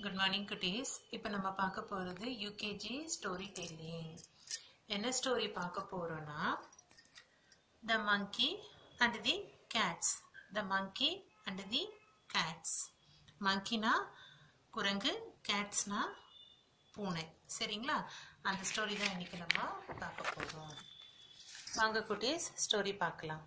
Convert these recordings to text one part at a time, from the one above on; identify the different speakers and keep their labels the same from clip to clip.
Speaker 1: Good morning குட்டீஸ் இப்போ நம்ம பார்க்க போகிறது யூகேஜி ஸ்டோரி டெல்லிங் என்ன ஸ்டோரி பார்க்க போகிறோன்னா the monkey and the cats the monkey and the cats மங்கினா குரங்கு கேட்ஸ்னா பூனை சரிங்களா அந்த ஸ்டோரி தான் இன்னைக்கு நம்ம பார்க்க போகிறோம் வாங்க குட்டீஸ் ஸ்டோரி பார்க்கலாம்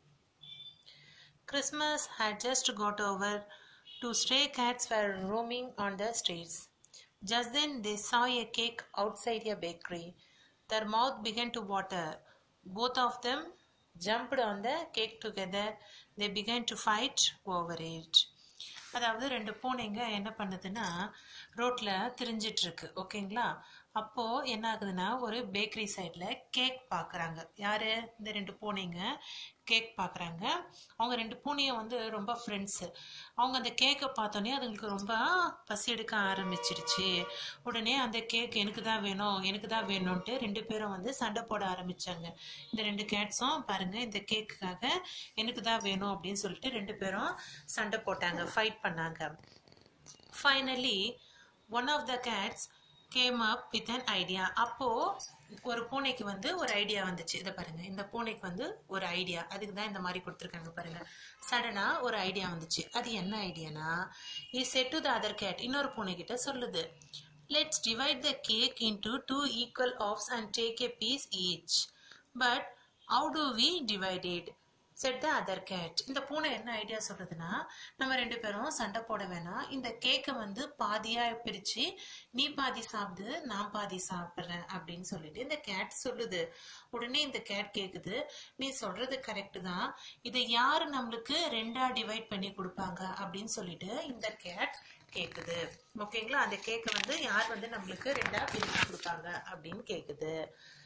Speaker 1: Christmas had just got over. Two stray cats were roaming on the streets. Just then they saw a cake outside a bakery. Their mouth began to water. Both of them jumped on the cake together. They began to fight over it. அதாவது ரெண்டு பூனைங்க என்ன பண்ணுதுன்னா ரோட்டில் திரிஞ்சிட்டு இருக்கு ஓகேங்களா அப்போது என்ன ஆகுதுன்னா ஒரு பேக்கரி சைடில் கேக் பார்க்குறாங்க யார் இந்த ரெண்டு பூனைங்க கேக் பார்க்குறாங்க அவங்க ரெண்டு பூனையும் வந்து ரொம்ப ஃப்ரெண்ட்ஸு அவங்க அந்த கேக்கை பார்த்தோன்னே அதுங்களுக்கு ரொம்ப பசி எடுக்க ஆரம்பிச்சிடுச்சு உடனே அந்த கேக் எனக்கு தான் வேணும் எனக்கு தான் வேணும்ன்ட்டு ரெண்டு பேரும் வந்து சண்டை போட ஆரம்பிச்சாங்க இந்த ரெண்டு கேட்ஸும் பாருங்க இந்த கேக்குக்காக எனக்கு தான் வேணும் அப்படின்னு சொல்லிட்டு ரெண்டு பேரும் சண்டை போட்டாங்க ஃபைட் பண்ணாங்க finally one of the cats came up with an idea அப்போ ஒரு பூனைக்கு வந்து ஒரு ஐடியா வந்துச்சு இதை பாருங்க இந்த பூனைக்கு வந்து ஒரு ஐடியா அதுக்கு தான் இந்த மாதிரி கொடுத்துருக்காங்க பாருங்க சடனா ஒரு ஐடியா வந்துச்சு அது என்ன ஐடியானா he said to the other cat இன்னொரு பூனை கிட்ட சொல்லுது let's divide the cake into two equal halves and take a piece each but how do we divide it said the other cat இந்த பூனை என்ன ஐடியா சொல்றதுன்னா நம்ம ரெண்டு பேரும் சண்டை போட வேணாம் இந்த கேக்கை வந்து பாதியா பிரிச்சு நீ பாதி சாப்பிடு நான் பாதி சாப்பிட்றேன் அப்படின்னு சொல்லிட்டு இந்த கேட் சொல்லுது உடனே இந்த கேட் கேக்குது நீ சொல்றது கரெக்ட் தான் இதை யாரு நம்மளுக்கு ரெண்டா டிவைட் பண்ணி கொடுப்பாங்க அப்படின்னு சொல்லிட்டு இந்த கேட் கேக்குது ஓகேங்களா அந்த கேக்கை வந்து யார் வந்து நம்மளுக்கு ரெண்டா பிரிச்சு கொடுப்பாங்க அப்படின்னு கேக்குது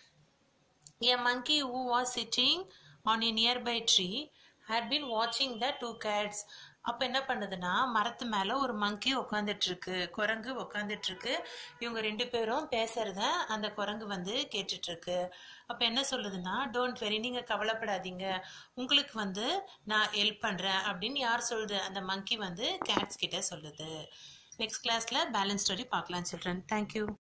Speaker 1: A monkey who was sitting on a nearby tree had been watching the two cats. அப்போ என்ன பண்ணுதுன்னா மரத்து மேலே ஒரு மங்கி உட்காந்துட்டு இருக்கு குரங்கு உட்காந்துட்டு இருக்கு இவங்க ரெண்டு பேரும் பேசுறத அந்த குரங்கு வந்து கேட்டுட்டு இருக்கு அப்போ என்ன சொல்லுதுன்னா டோன்ட் வெரி நீங்க கவலைப்படாதீங்க உங்களுக்கு வந்து நான் ஹெல்ப் பண்றேன் அப்படின்னு யார் சொல்லுது அந்த மங்கி வந்து கேட்ஸ் கிட்ட சொல்லுது நெக்ஸ்ட் கிளாஸ்ல பேலன்ஸ் ஸ்டோரி பார்க்கலாம் சில்ட்ரன் தேங்க்யூ